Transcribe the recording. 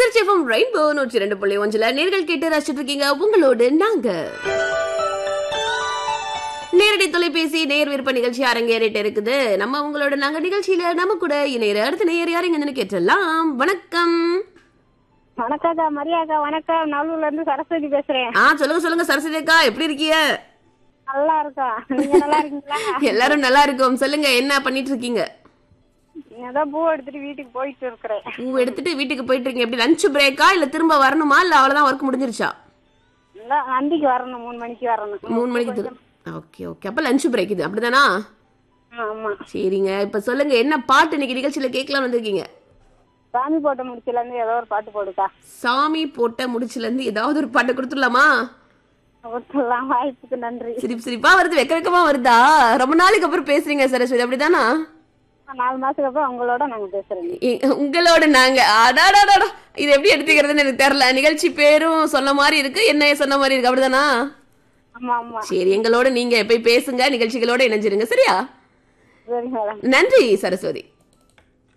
திருச்சிஃபம் rainbow நூற்றி ரெண்டு புள்ளி ஒன்றுல நேர்கள் கேட்டு ரசிச்சிட்டு இருக்கீங்க உங்களோடு நாங்க நேரடி தொலைபேசி நேர் விருப்ப நிகழ்ச்சி அரங்கேறிட்டு இருக்குது நம்ம உங்களோட நாங்க நிகழ்ச்சியில நம்ம கூட இணையர் அடுத்த நேயர் யாருங்கன்னு கேட்டலாம் வணக்கம் வணக்கம்க்கா மரியாக்கா வணக்கம் நல்லூர்ல இருந்து சரஸ்வதி பேசுறேன் ஆ சொல்லுங்க சொல்லுங்க சரஸ்வதி அக்கா எப்படி இருக்கீங்க நல்லா இருக்கா நீங்க நல்லா இருக்கீங்களா எல்லாரும் நல்லா இருக்கும் சொல்லுங்க என்ன பண்ணிட்டு இருக்கீங்க ஏதோ பூ எடுத்துட்டு வீட்டுக்கு போயிட்டு இருக்கிறேன் பூ எடுத்துட்டு வீட்டுக்கு போயிட்டு இருக்கீங்க எப்படி லஞ்ச் பிரேக்கா இல்ல திரும்ப வரணுமா இல்ல அவ்வளவுதான் ஒர்க் முடிஞ்சிருச்சா இல்ல அந்திக்கு வரணும் மூணு மணிக்கு வரணும் மூணு மணிக்கு திரு- ஓகே ஓகே அப்ப லஞ்ச் பிரேக் இது அப்படிதானா ஆமா சரிங்க இப்ப சொல்லுங்க என்ன பாட்டு இன்னைக்கு நிகழ்ச்சியில கேட்கலாம் வந்திருக்கீங்க சாமி போட்ட முடிச்சுல இருந்து ஏதோ ஒரு பாட்டு போடுக்கா சாமி போட்ட முடிச்சுல இருந்து ஏதாவது ஒரு பாட்டு கொடுத்துடலாமா ஒத்துலாம் வாய்ப்புக்கு நன்றி சிரிப்பு சிரிப்பா வருது வெக்க வெக்கமா வருதா ரொம்ப நாளைக்கு அப்புறம் பேசுறீங்க சரஸ்வதி அப்படிதானா நாலு மாசத்துக்கு அப்புறம் உங்களோட நாங்க பேசுறோம் இ- உங்களோட நாங்க அடாடாடாடா இது எப்படி எடுத்துக்கிறதுன்னு எனக்கு தெரியல நிகழ்ச்சி பேரும் சொன்ன மாதிரி இருக்கு என்ன சொன்ன மாதிரி இருக்கு அப்படிதானா ஆமா ஆமா சரி எங்களோட நீங்க போய் பேசுங்க நிகழ்ச்சிகளோட இணைஞ்சிருங்க சரியா சரி மேடம் நன்றி சரஸ்வதி